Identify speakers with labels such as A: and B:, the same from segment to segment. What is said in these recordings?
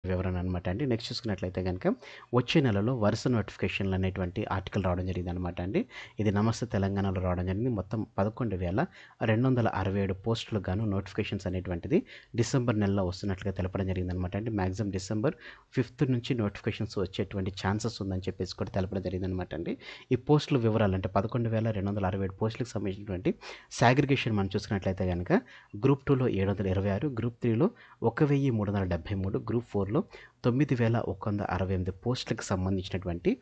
A: వివరణ అనమాట అండి నెక్స్ట్ చూసుకున్నట్లయితే కనుక వచ్చే నెలలో వరుస నోటిఫికేషన్లు అనేటువంటి ఆర్టికల్ రావడం జరిగింది అనమాట అండి ఇది నమస్తే తెలంగాణలో రావడం జరిగింది మొత్తం పదకొండు వేల రెండు వందల అరవై ఏడు పోస్టులకు గాను నోటిఫికేషన్స్ అనేటువంటిది డిసెంబర్ నెలలో వస్తున్నట్లుగా తెలపడం జరిగింది అనమాట అండి మ్యాక్సిమం డిసెంబర్ ఫిఫ్త్ నుంచి నోటిఫికేషన్స్ వచ్చేటువంటి ఛాన్సెస్ ఉందని చెప్పేసి కూడా తెలపడం జరిగింది అనమాట అండి ఈ పోస్టుల వివరాలు అంటే పదకొండు వేల రెండు వందల అరవై ఏడు పోస్టులకు సంబంధించినటువంటి సాగ్రిగేషన్ మనం చూసుకున్నట్లయితే కనుక గ్రూప్ టూలో ఏడు వందల ఇరవై ఆరు గ్రూప్ త్రీలో ఒక వెయ్యి మూడు వందల డెబ్బై మూడు గ్రూప్ ఫోర్లో తొమ్మిది వేల ఒక వంద అరవై ఎనిమిది పోస్టులకు సంబంధించినటువంటి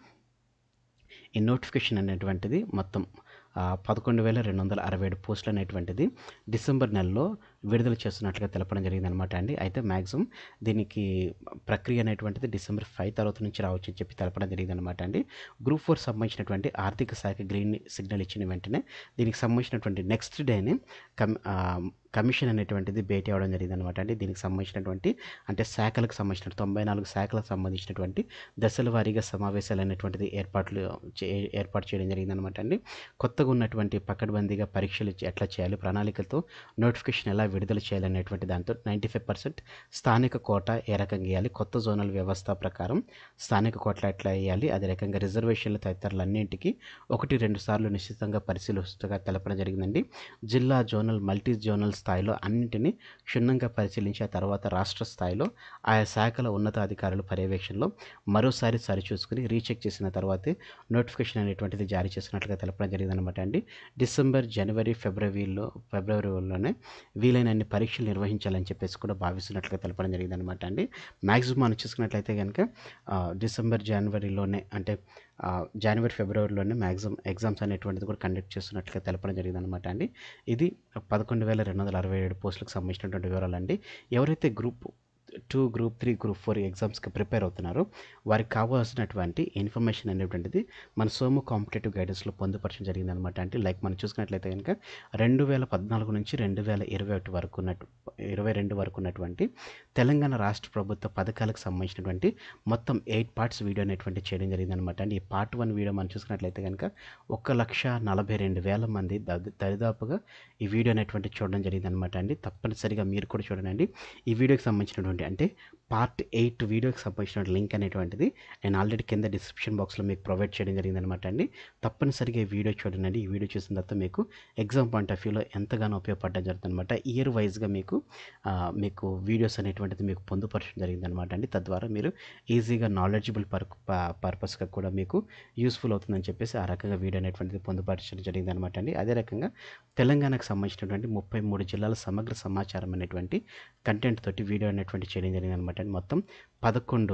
A: ఈ నోటిఫికేషన్ అనేటువంటిది మొత్తం ఆ, పదకొండు వేల రెండు వందల అరవై ఏడు పోస్టులు అనేటువంటిది డిసెంబర్ నెలలో విడుదల చేస్తున్నట్లుగా తెలపడం జరిగింది అనమాట అండి అయితే మ్యాక్సిమం దీనికి ప్రక్రియ అనేటువంటిది డిసెంబర్ ఫైవ్ తర్వాత నుంచి రావచ్చు అని చెప్పి తెలపడం జరిగింది అనమాట అండి గ్రూప్ ఫోర్ సంబంధించినటువంటి ఆర్థిక శాఖ గ్రీన్ సిగ్నల్ ఇచ్చిన వెంటనే దీనికి సంబంధించినటువంటి నెక్స్ట్ డేనే కమ్ ఆ, కమిషన్ అనేటువంటిది భేటీ అవ్వడం జరిగింది అనమాట అండి దీనికి సంబంధించినటువంటి అంటే శాఖలకు సంబంధించిన తొంభై నాలుగు శాఖలకు సంబంధించినటువంటి దశల వారీగా సమావేశాలు అనేటువంటిది ఏర్పాట్లు చే- ఏర్పాటు చేయడం జరిగింది అనమాట అండి కొత్తగా ఉన్నటువంటి పకడ్బందీగా పరీక్షలు చే- ఎట్లా చేయాలి ప్రణాళికలతో నోటిఫికేషన్ ఎలా విడుదల చేయాలనేటువంటి దాంతో నైంటీ ఫైవ్ పర్సెంట్ స్థానిక కోట ఏ రకంగా వేయాలి కొత్త జోనల్ వ్యవస్థ ప్రకారం స్థానిక కోట్ల ఎట్లా వేయాలి అదే రకంగా రిజర్వేషన్లు తదితరులన్నింటికి ఒకటి రెండు సార్లు నిశ్చితంగా పరిశీలిస్తుగా తెలపడం జరిగిందండి జిల్లా జోనల్ మల్టీ జోనల్ స్థాయిలో అన్నింటినీ క్షుణ్ణంగా పరిశీలించి ఆ తర్వాత రాష్ట్ర స్థాయిలో ఆయా శాఖల ఉన్నతాధికారుల పర్యవేక్షణలో మరోసారి సరిచూసుకుని రీచెక్ చేసిన తర్వాతే నోటిఫికేషన్ అనేటువంటిది జారీ చేసినట్లుగా తెలపడం జరిగిందనమాట అండి డిసెంబర్ జనవరి ఫిబ్రవరిలో ఫిబ్రవరిలోనే వీలైనన్ని పరీక్షలు నిర్వహించాలని చెప్పేసి కూడా భావిస్తున్నట్లుగా తెలపడం జరిగిందనమాట అండి మ్యాక్సిమం మనం చూసుకున్నట్లయితే కనుక ఆ, డిసెంబర్ జనవరిలోనే అంటే ఆ, జనవరి ఫిబ్రవరిలోనే మ్యాక్సిమం ఎగ్జామ్స్ అనేటువంటిది కూడా కండక్ట్ చేస్తున్నట్లుగా తెలపడం జరిగిందనమాట అండి ఇది పదకొండు వేల రెండు వందల అరవై ఏడు పోస్టులకు సంబంధించినటువంటి వివరాలండి ఎవరైతే group two group three group four ఎగ్జామ్స్కి ప్రిపేర్ అవుతున్నారో వారికి కావాల్సినటువంటి ఇన్ఫర్మేషన్ అనేటువంటిది మన సోము కాంపిటేటివ్ గైడెన్స్లో పొందుపరచడం జరిగింది అనమాట అంటే లైక్ మనం చూసుకున్నట్లయితే కనుక రెండు వేల పద్నాలుగు నుంచి రెండు వేల ఇరవై ఒకటి వరకు ఉన్నట్టు ఇరవై రెండు వరకు ఉన్నటువంటి తెలంగాణ రాష్ట్ర ప్రభుత్వ పథకాలకు సంబంధించినటువంటి మొత్తం ఎయిట్ పార్ట్స్ వీడియో అనేటువంటి చేయడం జరిగింది అనమాట అండి ఈ పార్ట్ వన్ వీడియో మనం చూసుకున్నట్లయితే కనుక ఒక లక్ష నలభై రెండు వేల మంది దరి- దరిదాపుగా ఈ వీడియో అనేటువంటి చూడడం జరిగింది అనమాట అండి తప్పనిసరిగా మీరు కూడా చూడండి ఈ వీడియోకి సంబంధించినటువంటి అంటే పార్ట్ ఎయిట్ వీడియోకి సంబంధించిన లింక్ అనేటువంటిది నేను ఆల్రెడీ కింద డిస్క్రిప్షన్ బాక్స్లో మీకు ప్రొవైడ్ చేయడం జరిగింది అనమాట అండి తప్పనిసరిగా ఈ వీడియో చూడండి ఈ వీడియో చూసిన తర్వాత మీకు ఎగ్జామ్ పాయింట్ ఆఫ్ వ్యూలో ఎంతగానో ఉపయోగపడడం జరుగుతుంది అనమాట ఇయర్ వైజ్గా మీకు ఆ, మీకు వీడియోస్ అనేటువంటిది మీకు పొందుపరచడం జరిగింది అనమాట అండి తద్వారా మీరు ఈజీగా నాలెడ్జబుల్ పర్ పర్పస్గా కూడా మీకు యూస్ఫుల్ అవుతుందని చెప్పేసి ఆ రకంగా వీడియో అనేటువంటిది పొందుపరచడం జరిగింది అనమాట అండి అదే రకంగా తెలంగాణకు సంబంధించినటువంటి ముప్పై మూడు జిల్లాల సమగ్ర సమాచారం అనేటువంటి కంటెంట్ తోటి వీడియో అనేటువంటి చేయడం జరిగింది అనమాట అండి మొత్తం పదకొండు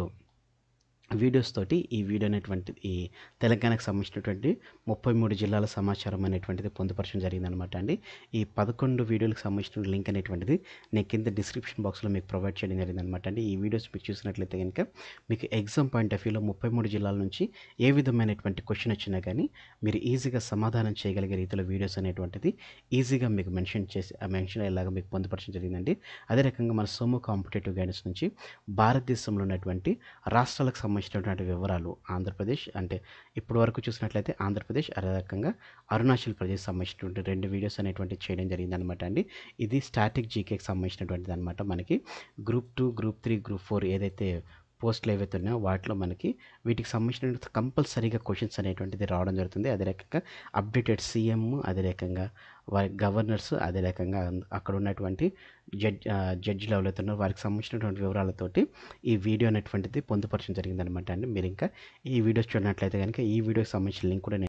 A: వీడియోస్ తోటి ఈ వీడియో అనేటువంటి ఈ తెలంగాణకు సంబంధించినటువంటి ముప్పై మూడు జిల్లాల సమాచారం అనేటువంటిది పొందుపరచడం జరిగిందనమాట అండి ఈ పదకొండు వీడియోలకు సంబంధించిన లింక్ అనేటువంటిది నేను కింద డిస్క్రిప్షన్ బాక్స్లో మీకు ప్రొవైడ్ చేయడం జరిగిందనమాట అండి ఈ వీడియోస్ మీకు చూసినట్లయితే కనుక మీకు ఎగ్జామ్ పాయింట్ ఆఫ్ వ్యూలో ముప్పై మూడు జిల్లాల నుంచి ఏ విధమైనటువంటి క్వశ్చన్ వచ్చినా కానీ మీరు ఈజీగా సమాధానం చేయగలిగే రీతిలో వీడియోస్ అనేటువంటిది ఈజీగా మీకు మెన్షన్ చేసి ఆ మెన్షన్ అయ్యేలాగా మీకు పొందుపరచడం జరిగిందండి అదే రకంగా మన సోమో కాంపిటేటివ్ గైడెన్స్ నుంచి భారతదేశంలో ఉన్నటువంటి రాష్ట్రాలకు సంబంధించినటువంటి వివరాలు ఆంధ్రప్రదేశ్ అంటే ఇప్పటి వరకు చూసినట్లయితే ఆంధ్రప్రదేశ్ అదే రకంగా అరుణాచల్ ప్రదేశ్ సంబంధించినటువంటి రెండు వీడియోస్ అనేటువంటి చేయడం జరిగింది అనమాట అండి ఇది స్టాటిక్ జీకేకి సంబంధించినటువంటిది అనమాట మనకి group two group three group four ఏదైతే పోస్టులు ఏవైతే ఉన్నాయో వాటిలో మనకి వీటికి సంబంధించిన కంపల్సరీగా క్వశ్చన్స్ అనేటువంటిది రావడం జరుగుతుంది అదే రకంగా అప్డేటెడ్ సీఎం అదే రకంగా వారి గవర్నర్స్ అదే రకంగా అంద- అక్కడ ఉన్నటువంటి జడ్జ్ జడ్జిలు ఎవరైతే ఉన్నారో వారికి సంబంధించినటువంటి వివరాలతోటి ఈ వీడియో అనేటువంటిది పొందుపరచడం జరిగిందనమాట అండి మీరు ఇంకా ఈ వీడియోస్ చూడనట్లయితే కనుక ఈ వీడియోకి సంబంధించిన లింక్ కూడా నేను